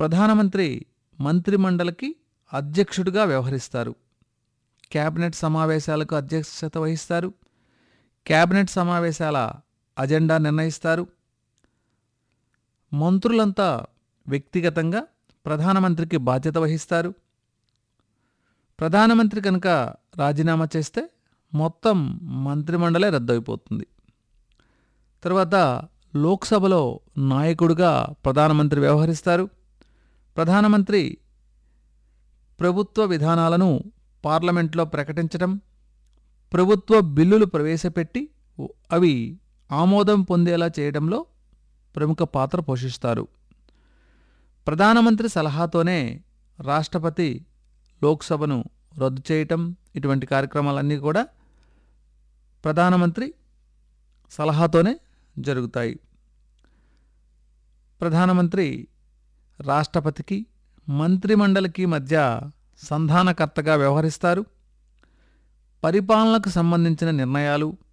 ప్రధానమంత్రి మంత్రిమండలికి అధ్యక్షుడిగా వ్యవహరిస్తారు కేబినెట్ సమావేశాలకు అధ్యక్షత వహిస్తారు కేబినెట్ సమావేశాల అజెండా నిర్ణయిస్తారు మంత్రులంతా వ్యక్తిగతంగా ప్రధానమంత్రికి బాధ్యత వహిస్తారు ప్రధానమంత్రి కనుక రాజీనామా చేస్తే మొత్తం మంత్రిమండలే రద్దయిపోతుంది తర్వాత లోక్సభలో నాయకుడిగా ప్రధానమంత్రి వ్యవహరిస్తారు ప్రధానమంత్రి ప్రభుత్వ విధానాలను పార్లమెంట్లో ప్రకటించడం ప్రభుత్వ బిల్లులు ప్రవేశపెట్టి అవి ఆమోదం పొందేలా చేయడంలో ప్రముఖ పాత్ర పోషిస్తారు ప్రధానమంత్రి సలహాతోనే రాష్ట్రపతి లోక్సభను రద్దు చేయటం ఇటువంటి కార్యక్రమాలన్నీ కూడా ప్రధానమంత్రి సలహాతోనే జరుగుతాయి ప్రధానమంత్రి రాష్ట్రపతికి మంత్రిమండలికి మధ్య సంధానకర్తగా వ్యవహరిస్తారు పరిపాలనకు సంబంధించిన నిర్ణయాలు